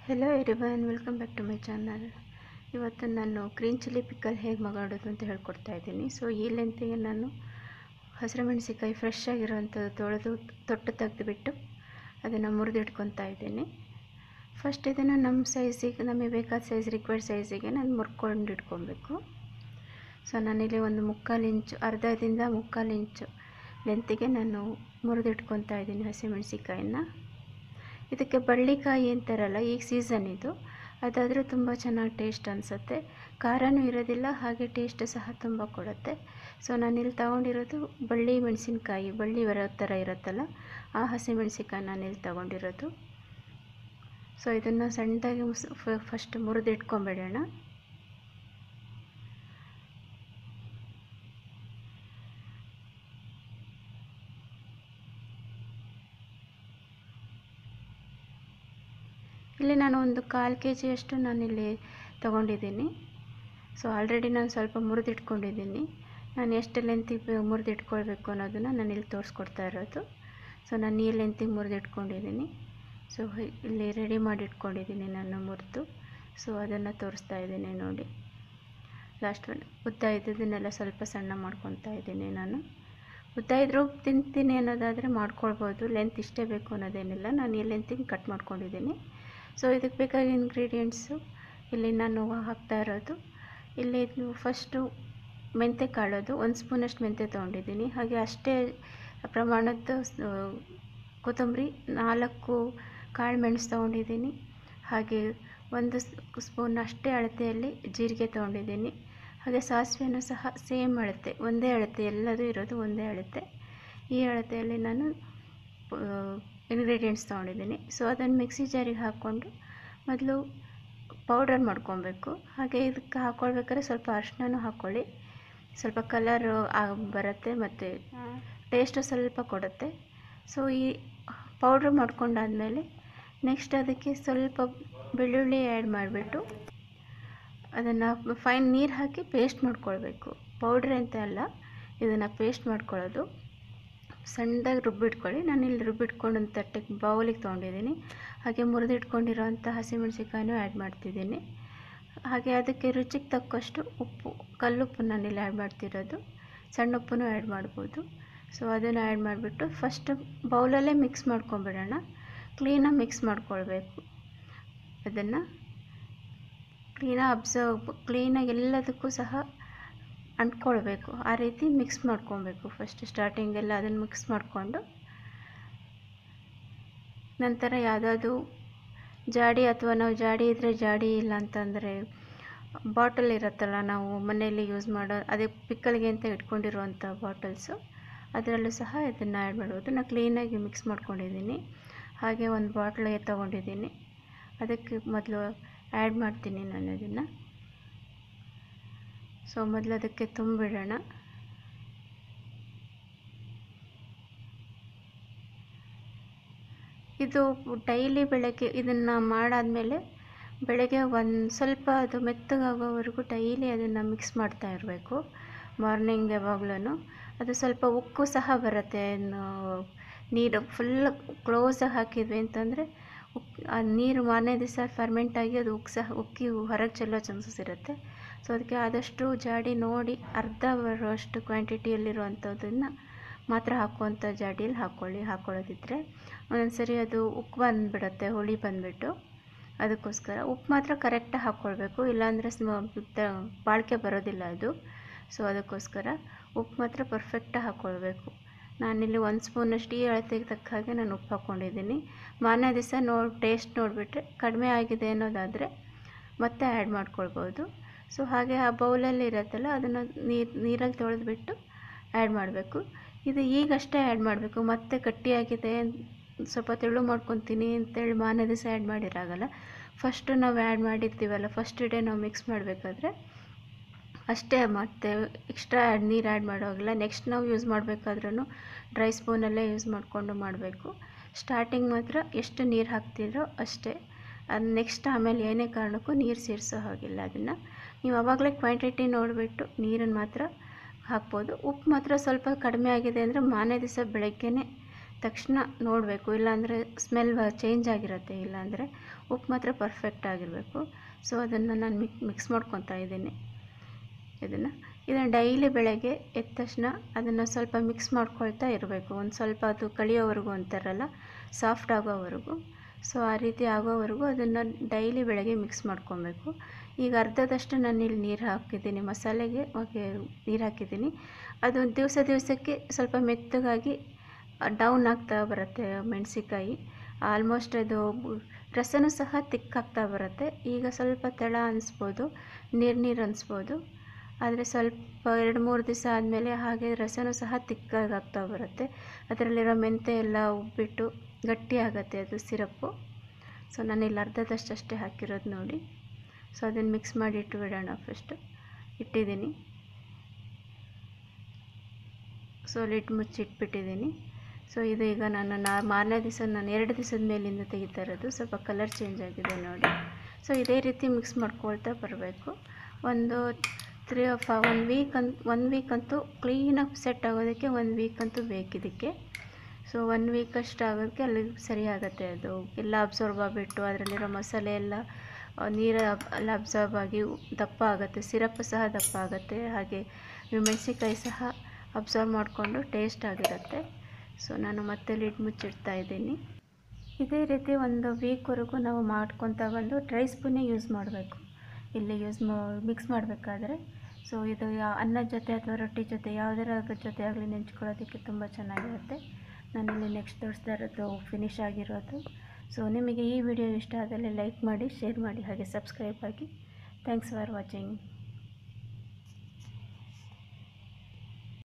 hello everyone welcome back to my channel ಇವತ್ತು ನಾನು green chilli pickle ಹೇಗೆ ಮಾಡೋದು ಅಂತ ಹೇಳ್ಕೊಡ್ತಾ ಇದ್ದೀನಿ ಸೊ ಈ ಲೆಂತಿಗೆ ನಾನು ಹಸಿರು ಮೆಣಸಿಕಾಯಿ ಫ್ರೆಶ್ ಆಗಿರೋವಂಥದ್ದು ತೊಳೆದು ತೊಟ್ಟು ತೆಗೆದುಬಿಟ್ಟು ಅದನ್ನು ಮುರಿದಿಟ್ಕೊತಾ ಇದ್ದೀನಿ ಫಸ್ಟ್ ಇದನ್ನು ನಮ್ಮ ಸೈಜಿಗೆ ನಮಗೆ ಬೇಕಾದ ಸೈಜ್ ರಿಕ್ವೈರ್ಡ್ ಸೈಜಿಗೆ ನಾನು ಮುರ್ಕೊಂಡು ಇಟ್ಕೊಬೇಕು ಸೊ ನಾನಿಲ್ಲಿ ಒಂದು ಮುಕ್ಕಾಲು ಇಂಚು ಅರ್ಧದಿಂದ ಮುಕ್ಕಾಲು ಇಂಚು ಲೆಂತಿಗೆ ನಾನು ಮುರಿದಿಟ್ಕೊತಾ ಇದ್ದೀನಿ ಹಸಿಮೆಣಸಿಕಾಯಿನ ಇದಕ್ಕೆ ಬಳ್ಳಿಕಾಯಿ ಅಂತಾರಲ್ಲ ಈಗ ಸೀಸನ್ ಇದು ಅದಾದರೆ ತುಂಬ ಚೆನ್ನಾಗಿ ಟೇಸ್ಟ್ ಅನಿಸುತ್ತೆ ಖಾರನೂ ಇರೋದಿಲ್ಲ ಹಾಗೆ ಟೇಸ್ಟ್ ಸಹ ತುಂಬ ಕೊಡುತ್ತೆ ಸೊ ನಾನಿಲ್ಲಿ ತಗೊಂಡಿರೋದು ಬಳ್ಳಿ ಮೆಣಸಿನ್ಕಾಯಿ ಬಳ್ಳಿ ಬರೋ ಥರ ಇರುತ್ತಲ್ಲ ಆ ಹಸಿಮೆಣಸಿಕಾಯಿ ನಾನಿಲ್ಲಿ ತಗೊಂಡಿರೋದು ಸೊ ಇದನ್ನು ಸಣ್ಣದಾಗಿ ಫಸ್ಟ್ ಮುರಿದಿಟ್ಕೊಂಬಿಡೋಣ ಇಲ್ಲಿ ನಾನು ಒಂದು ಕಾಲು ಕೆ ಜಿಯಷ್ಟು ನಾನಿಲ್ಲಿ ತೊಗೊಂಡಿದ್ದೀನಿ ಸೊ ಆಲ್ರೆಡಿ ನಾನು ಸ್ವಲ್ಪ ಮುರಿದಿಟ್ಕೊಂಡಿದ್ದೀನಿ ನಾನು ಎಷ್ಟು ಲೆಂತಿಗೆ ಮುರಿದಿಟ್ಕೊಳ್ಬೇಕು ಅನ್ನೋದನ್ನು ನಾನು ಇಲ್ಲಿ ತೋರಿಸ್ಕೊಡ್ತಾ ಇರೋದು ಸೊ ನಾನು ಈ ಲೆಂತಿಗೆ ಮುರಿದಿಟ್ಕೊಂಡಿದ್ದೀನಿ ಸೊ ಇಲ್ಲಿ ರೆಡಿ ಮಾಡಿ ಇಟ್ಕೊಂಡಿದ್ದೀನಿ ನಾನು ಮುರಿದು ಸೊ ಅದನ್ನು ತೋರಿಸ್ತಾ ಇದ್ದೀನಿ ನೋಡಿ ಲಾಸ್ಟ್ ಉದ್ದ ಇದ್ದದನ್ನೆಲ್ಲ ಸ್ವಲ್ಪ ಸಣ್ಣ ಮಾಡ್ಕೊತಾ ಇದ್ದೀನಿ ನಾನು ಉದ್ದ ಇದ್ರೂ ತಿಂತೀನಿ ಅನ್ನೋದಾದರೆ ಮಾಡ್ಕೊಳ್ಬೋದು ಲೆಂತ್ ಇಷ್ಟೇ ಬೇಕು ಅನ್ನೋದೇನಿಲ್ಲ ನಾನು ಈ ಲೆಂತಿಗೆ ಕಟ್ ಮಾಡ್ಕೊಂಡಿದ್ದೀನಿ ಸೊ ಇದಕ್ಕೆ ಬೇಕಾದ ಇಂಗ್ರೀಡಿಯೆಂಟ್ಸು ಇಲ್ಲಿ ನಾನು ಹಾಕ್ತಾ ಇರೋದು ಇಲ್ಲಿ ಇದು ಫಸ್ಟು ಮೆಂತೆ ಕಾಳೋದು ಒಂದು ಸ್ಪೂನಷ್ಟು ಮೆಂತೆ ತೊಗೊಂಡಿದ್ದೀನಿ ಹಾಗೆ ಅಷ್ಟೇ ಪ್ರಮಾಣದ ಕೊತ್ತಂಬರಿ ನಾಲ್ಕು ಕಾಳು ಮೆಣಸು ತೊಗೊಂಡಿದ್ದೀನಿ ಹಾಗೆ ಒಂದು ಸ್ಪೂನ್ ಅಷ್ಟೇ ಅಳತೆಯಲ್ಲಿ ಜೀರಿಗೆ ತೊಗೊಂಡಿದ್ದೀನಿ ಹಾಗೆ ಸಾಸಿವೆನೂ ಸಹ ಸೇಮ್ ಅಳತೆ ಒಂದೇ ಅಳತೆ ಎಲ್ಲದೂ ಇರೋದು ಒಂದೇ ಅಳತೆ ಈ ಅಳತೆಯಲ್ಲಿ ನಾನು ಇಂಗ್ರೀಡಿಯೆಂಟ್ಸ್ ತೊಗೊಂಡಿದ್ದೀನಿ ಸೊ ಅದನ್ನು ಮಿಕ್ಸಿ ಜಾರಿಗೆ ಹಾಕ್ಕೊಂಡು ಮೊದಲು ಪೌಡರ್ ಮಾಡ್ಕೊಬೇಕು ಹಾಗೆ ಇದಕ್ಕೆ ಹಾಕ್ಕೊಳ್ಬೇಕಾದ್ರೆ ಸ್ವಲ್ಪ ಅರಿಶಿನೂ ಹಾಕ್ಕೊಳ್ಳಿ ಸ್ವಲ್ಪ ಕಲರ್ ಬರುತ್ತೆ ಮತ್ತು ಟೇಸ್ಟು ಸ್ವಲ್ಪ ಕೊಡುತ್ತೆ ಸೊ ಈ ಪೌಡ್ರ್ ಮಾಡ್ಕೊಂಡಾದಮೇಲೆ ನೆಕ್ಸ್ಟ್ ಅದಕ್ಕೆ ಸ್ವಲ್ಪ ಬೆಳ್ಳುಳ್ಳಿ ಆ್ಯಡ್ ಮಾಡಿಬಿಟ್ಟು ಅದನ್ನು ಫೈನ್ ನೀರು ಹಾಕಿ ಪೇಸ್ಟ್ ಮಾಡ್ಕೊಳ್ಬೇಕು ಪೌಡ್ರ್ ಅಂತ ಅಲ್ಲ ಇದನ್ನು ಪೇಸ್ಟ್ ಮಾಡ್ಕೊಳ್ಳೋದು ಸಣ್ಣದಾಗಿ ರುಬ್ಬಿಟ್ಕೊಳ್ಳಿ ನಾನು ಇಲ್ಲಿ ರುಬ್ಬಿಟ್ಕೊಂಡು ಒಂದು ತಟ್ಟೆಗೆ ಬೌಲಿಗೆ ತೊಗೊಂಡಿದ್ದೀನಿ ಹಾಗೆ ಮುರಿದಿಟ್ಕೊಂಡಿರೋಂಥ ಹಸಿಮೆಣಸಿಕಾಯಿನೂ ಆ್ಯಡ್ ಮಾಡ್ತಿದ್ದೀನಿ ಹಾಗೆ ಅದಕ್ಕೆ ರುಚಿಗೆ ತಕ್ಕಷ್ಟು ಉಪ್ಪು ಕಲ್ಲುಪ್ಪು ನಾನಿಲ್ಲಿ ಆ್ಯಡ್ ಮಾಡ್ತಿರೋದು ಸಣ್ಣ ಉಪ್ಪನ್ನು ಆ್ಯಡ್ ಮಾಡ್ಬೋದು ಸೊ ಅದನ್ನು ಆ್ಯಡ್ ಮಾಡಿಬಿಟ್ಟು ಫಸ್ಟ್ ಬೌಲಲ್ಲೇ ಮಿಕ್ಸ್ ಮಾಡ್ಕೊಂಬಿಡೋಣ ಕ್ಲೀನಾಗಿ ಮಿಕ್ಸ್ ಮಾಡ್ಕೊಳ್ಬೇಕು ಅದನ್ನು ಕ್ಲೀನಾಗಿ ಅಬ್ಸರ್ವ್ ಕ್ಲೀನಾಗಿ ಎಲ್ಲದಕ್ಕೂ ಸಹ ಅಂಟ್ಕೊಳ್ಬೇಕು ಆ ರೀತಿ ಮಿಕ್ಸ್ ಮಾಡ್ಕೊಬೇಕು ಫಸ್ಟ್ ಸ್ಟಾರ್ಟಿಂಗೆಲ್ಲ ಅದನ್ನು ಮಿಕ್ಸ್ ಮಾಡಿಕೊಂಡು ನಂತರ ಯಾವುದಾದ್ರು ಜಾಡಿ ಅಥವಾ ನಾವು ಜಾಡಿ ಇದ್ದರೆ ಜಾಡಿ ಇಲ್ಲ ಅಂತಂದರೆ ಬಾಟಲ್ ಇರುತ್ತಲ್ಲ ನಾವು ಮನೆಯಲ್ಲಿ ಯೂಸ್ ಮಾಡೋ ಅದೇ ಪಿಕ್ಕಲ್ಗೆ ಅಂತ ಇಟ್ಕೊಂಡಿರುವಂಥ ಬಾಟಲ್ಸು ಅದರಲ್ಲೂ ಸಹ ಇದನ್ನು ಆ್ಯಡ್ ಮಾಡ್ಬೋದು ನಾನು ಕ್ಲೀನಾಗಿ ಮಿಕ್ಸ್ ಮಾಡ್ಕೊಂಡಿದ್ದೀನಿ ಹಾಗೆ ಒಂದು ಬಾಟ್ಲಿಗೆ ತೊಗೊಂಡಿದ್ದೀನಿ ಅದಕ್ಕೆ ಮೊದಲು ಆ್ಯಡ್ ಮಾಡ್ತೀನಿ ನಾನು ಇದನ್ನು ಸೊ ಮೊದಲು ಅದಕ್ಕೆ ತುಂಬಿಡೋಣ ಇದು ಡೈಲಿ ಬೆಳಗ್ಗೆ ಇದನ್ನು ಮಾಡಾದಮೇಲೆ ಬೆಳಗ್ಗೆ ಒಂದು ಸ್ವಲ್ಪ ಅದು ಮೆತ್ತಗಾಗೋವರೆಗೂ ಡೈಲಿ ಅದನ್ನು ಮಿಕ್ಸ್ ಮಾಡ್ತಾ ಇರಬೇಕು ಮಾರ್ನಿಂಗ್ ಯಾವಾಗಲೂ ಅದು ಸ್ವಲ್ಪ ಉಕ್ಕು ಸಹ ಬರುತ್ತೆ ನೀರು ಫುಲ್ ಕ್ಲೋಸಾಗಿ ಹಾಕಿದ್ವಿ ಅಂತಂದರೆ ಉಕ್ ಆ ನೀರು ಮಾರನೇ ದಿವಸ ಫರ್ಮೆಂಟ್ ಆಗಿ ಅದು ಉಕ್ಕು ಸಹ ಉಕ್ಕಿ ಹೊರಗೆ ಚೆಲ್ಲೋ ಚಾನ್ಸಸ್ ಇರುತ್ತೆ ಸೊ ಅದಕ್ಕೆ ಆದಷ್ಟು ಜಾಡಿ ನೋಡಿ ಅರ್ಧ ಬರುವಷ್ಟು ಕ್ವಾಂಟಿಟಿಯಲ್ಲಿರುವಂಥದ್ದನ್ನು ಮಾತ್ರ ಹಾಕುವಂಥ ಜಾಡಿಯಲ್ಲಿ ಹಾಕ್ಕೊಳ್ಳಿ ಹಾಕ್ಕೊಳ್ಳೋದಿದ್ದರೆ ಒಂದೊಂದು ಸರಿ ಅದು ಉಪ್ಪು ಬಂದುಬಿಡುತ್ತೆ ಹುಳಿ ಬಂದುಬಿಟ್ಟು ಅದಕ್ಕೋಸ್ಕರ ಉಪ್ಪು ಮಾತ್ರ ಕರೆಕ್ಟಾಗಿ ಹಾಕ್ಕೊಳ್ಬೇಕು ಇಲ್ಲಾಂದರೆ ಬಾಳಿಕೆ ಬರೋದಿಲ್ಲ ಅದು ಸೊ ಅದಕ್ಕೋಸ್ಕರ ಉಪ್ಪು ಮಾತ್ರ ಪರ್ಫೆಕ್ಟಾಗಿ ಹಾಕ್ಕೊಳ್ಬೇಕು ನಾನಿಲ್ಲಿ ಒಂದು ಸ್ಪೂನಷ್ಟು ಈ ಅಳತೆಗೆ ತಕ್ಕ ಹಾಗೆ ನಾನು ಉಪ್ಪು ಹಾಕ್ಕೊಂಡಿದ್ದೀನಿ ಮಾರನೇ ದಿವಸ ನೋಡಿ ಟೇಸ್ಟ್ ನೋಡಿಬಿಟ್ರೆ ಕಡಿಮೆ ಆಗಿದೆ ಅನ್ನೋದಾದರೆ ಮತ್ತೆ ಆ್ಯಡ್ ಮಾಡ್ಕೊಳ್ಬೋದು ಸೊ ಹಾಗೆ ಆ ಬೌಲಲ್ಲಿ ಇರುತ್ತಲ್ಲ ಅದನ್ನು ನೀರು ನೀರಲ್ಲಿ ತೊಳೆದ್ಬಿಟ್ಟು ಆ್ಯಡ್ ಮಾಡಬೇಕು ಇದು ಈಗಷ್ಟೇ ಆ್ಯಡ್ ಮಾಡಬೇಕು ಮತ್ತೆ ಗಟ್ಟಿಯಾಗಿದೆ ಸ್ವಲ್ಪ ತೆಳು ಮಾಡ್ಕೊತೀನಿ ಅಂತೇಳಿ ಮಾರನೇ ದಿವಸ ಆ್ಯಡ್ ಮಾಡಿರಾಗಲ್ಲ ಫಸ್ಟು ನಾವು ಆ್ಯಡ್ ಮಾಡಿರ್ತೀವಲ್ಲ ಫಸ್ಟ್ ಡೇ ನಾವು ಮಿಕ್ಸ್ ಮಾಡಬೇಕಾದ್ರೆ ಅಷ್ಟೇ ಮತ್ತು ಎಕ್ಸ್ಟ್ರಾ ಆ್ಯಡ್ ನೀರು ಆ್ಯಡ್ ಮಾಡೋಗಿಲ್ಲ ನೆಕ್ಸ್ಟ್ ನಾವು ಯೂಸ್ ಮಾಡಬೇಕಾದ್ರೂ ಡ್ರೈ ಸ್ಪೂನಲ್ಲೇ ಯೂಸ್ ಮಾಡಿಕೊಂಡು ಮಾಡಬೇಕು ಸ್ಟಾರ್ಟಿಂಗ್ ಮಾತ್ರ ಎಷ್ಟು ನೀರು ಹಾಕ್ತಿರೋ ಅಷ್ಟೇ ಅದು ನೆಕ್ಸ್ಟ್ ಆಮೇಲೆ ಏನೇ ಕಾರಣಕ್ಕೂ ನೀರು ಸೇರಿಸೋ ಹಾಗಿಲ್ಲ ಅದನ್ನು ನೀವು ಆವಾಗಲೇ ಕ್ವಾಂಟಿಟಿ ನೋಡಿಬಿಟ್ಟು ನೀರನ್ನು ಮಾತ್ರ ಹಾಕ್ಬೋದು ಉಪ್ಪು ಮಾತ್ರ ಸ್ವಲ್ಪ ಕಡಿಮೆ ಆಗಿದೆ ಅಂದರೆ ಮಾರನೇ ದಿವಸ ಬೆಳಗ್ಗೆನೇ ತಕ್ಷಣ ನೋಡಬೇಕು ಇಲ್ಲಾಂದರೆ ಸ್ಮೆಲ್ ಚೇಂಜ್ ಆಗಿರುತ್ತೆ ಇಲ್ಲಾಂದರೆ ಉಪ್ಪು ಮಾತ್ರ ಪರ್ಫೆಕ್ಟ್ ಆಗಿರಬೇಕು ಸೊ ಅದನ್ನು ನಾನು ಮಿಕ್ ಮಿಕ್ಸ್ ಮಾಡ್ಕೊತಾ ಇದ್ದೀನಿ ಇದನ್ನು ಇದನ್ನು ಡೈಲಿ ಬೆಳಗ್ಗೆ ಎದ್ದ ತಕ್ಷಣ ಅದನ್ನು ಸ್ವಲ್ಪ ಮಿಕ್ಸ್ ಮಾಡ್ಕೊಳ್ತಾ ಇರಬೇಕು ಒಂದು ಸ್ವಲ್ಪ ಅದು ಕಳಿಯೋವರೆಗೂ ಅಂತಾರಲ್ಲ ಸಾಫ್ಟ್ ಆಗೋವರೆಗೂ ಸೊ ಆ ರೀತಿ ಆಗೋವರೆಗೂ ಅದನ್ನು ಡೈಲಿ ಬೆಳಗ್ಗೆ ಮಿಕ್ಸ್ ಮಾಡ್ಕೊಬೇಕು ಈಗ ಅರ್ಧದಷ್ಟು ನಾನು ಇಲ್ಲಿ ನೀರು ಹಾಕಿದ್ದೀನಿ ಮಸಾಲೆಗೆ ಓಕೆ ನೀರು ಹಾಕಿದ್ದೀನಿ ಅದು ದಿವಸ ದಿವಸಕ್ಕೆ ಸ್ವಲ್ಪ ಮೆತ್ತಗಾಗಿ ಡೌನ್ ಆಗ್ತಾ ಬರುತ್ತೆ ಮೆಣಸಿಕಾಯಿ ಆಲ್ಮೋಸ್ಟ್ ಅದು ರಸನೂ ಸಹ ತಿಕ್ಕಾಗ್ತಾ ಬರುತ್ತೆ ಈಗ ಸ್ವಲ್ಪ ತೆಳ ಅನಿಸ್ಬೋದು ನೀರು ನೀರು ಅನಿಸ್ಬೋದು ಆದರೆ ಸ್ವಲ್ಪ ಎರಡು ಮೂರು ದಿವಸ ಆದಮೇಲೆ ಹಾಗೆ ರಸನೂ ಸಹ ತಿಕ್ಕಾಗಿ ಆಗ್ತಾ ಬರುತ್ತೆ ಅದರಲ್ಲಿರೋ ಮೆಂತೆ ಎಲ್ಲ ಉಬ್ಬಿಟ್ಟು ಗಟ್ಟಿ ಆಗುತ್ತೆ ಅದು ಸಿರಪ್ಪು ಸೊ ನಾನು ಇಲ್ಲಿ ಅರ್ಧದಷ್ಟು ಅಷ್ಟೇ ಹಾಕಿರೋದು ನೋಡಿ ಸೊ ಅದನ್ನು ಮಿಕ್ಸ್ ಮಾಡಿ ಇಟ್ಟುಬಿಡೋಣ ಫಸ್ಟು ಇಟ್ಟಿದ್ದೀನಿ ಸೊ ಲಿಡ್ ಮುಚ್ಚಿ ಇಟ್ಬಿಟ್ಟಿದ್ದೀನಿ ಸೊ ಇದು ಈಗ ನಾನು ನಾ ಮಾರನೇ ದಿವಸ ನಾನು ಎರಡು ದಿವಸದ ಮೇಲಿಂದ ತೆಗಿತಾ ಇರೋದು ಸ್ವಲ್ಪ ಕಲರ್ ಚೇಂಜ್ ಆಗಿದೆ ನೋಡಿ ಸೊ ಇದೇ ರೀತಿ ಮಿಕ್ಸ್ ಮಾಡ್ಕೊಳ್ತಾ ಬರಬೇಕು ಒಂದು ತ್ರೀ ಫ ಒನ್ ವೀಕ್ ಅಂತ ಒನ್ ವೀಕ್ ಅಂತೂ ಕ್ಲೀನಾಗಿ ಸೆಟ್ ಆಗೋದಕ್ಕೆ ಒನ್ ವೀಕ್ ಅಂತೂ ಬೇಕಿದ್ದಕ್ಕೆ ಸೊ ಒನ್ ವೀಕ್ ಅಷ್ಟು ಆಗೋದಕ್ಕೆ ಅಲ್ಲಿ ಸರಿ ಆಗುತ್ತೆ ಅದು ಎಲ್ಲ ಅಬ್ಸರ್ವ್ ಆಗಿಬಿಟ್ಟು ಅದರಲ್ಲಿರೋ ಮಸಾಲೆ ಎಲ್ಲ ನೀರು ಎಲ್ಲ ಅಬ್ಸರ್ವ್ ಆಗಿ ದಪ್ಪ ಆಗುತ್ತೆ ಸಿರಪ್ ಸಹ ದಪ್ಪ ಆಗುತ್ತೆ ಹಾಗೆ ಮೆಣಸಿನ್ಕಾಯಿ ಸಹ ಅಬ್ಸರ್ವ್ ಮಾಡಿಕೊಂಡು ಟೇಸ್ಟ್ ಆಗಿರುತ್ತೆ ಸೊ ನಾನು ಮತ್ತೆ ಲಿಡ್ ಮುಚ್ಚಿಡ್ತಾ ಇದ್ದೀನಿ ಇದೇ ರೀತಿ ಒಂದು ವೀಕ್ವರೆಗೂ ನಾವು ಮಾಡ್ಕೊತಾ ಬಂದು ಡ್ರೈ ಸ್ಪೂನೇ ಯೂಸ್ ಮಾಡಬೇಕು ಇಲ್ಲಿ ಯೂಸ್ ಮಾ ಮಿಕ್ಸ್ ಮಾಡಬೇಕಾದ್ರೆ ಸೊ ಇದು ಯಾ ಅನ್ನದ ಜೊತೆ ಅಥವಾ ರೊಟ್ಟಿ ಜೊತೆ ಯಾವುದರ ಜೊತೆ ಆಗಲಿ ನೆಂಚ್ಕೊಳ್ಳೋದಕ್ಕೆ ತುಂಬ ಚೆನ್ನಾಗಿರುತ್ತೆ ನಾನಿಲ್ಲಿ ನೆಕ್ಸ್ಟ್ ತೋರಿಸ್ತಾ ಇರೋದು ಫಿನಿಶ್ ಆಗಿರೋದು ಸೊ ನಿಮಗೆ ಈ ವಿಡಿಯೋ ಇಷ್ಟ ಆದಲ್ಲಿ ಲೈಕ್ ಮಾಡಿ ಶೇರ್ ಮಾಡಿ ಹಾಗೆ ಸಬ್ಸ್ಕ್ರೈಬ್ ಆಗಿ ಥ್ಯಾಂಕ್ಸ್ ಫಾರ್ ವಾಚಿಂಗ್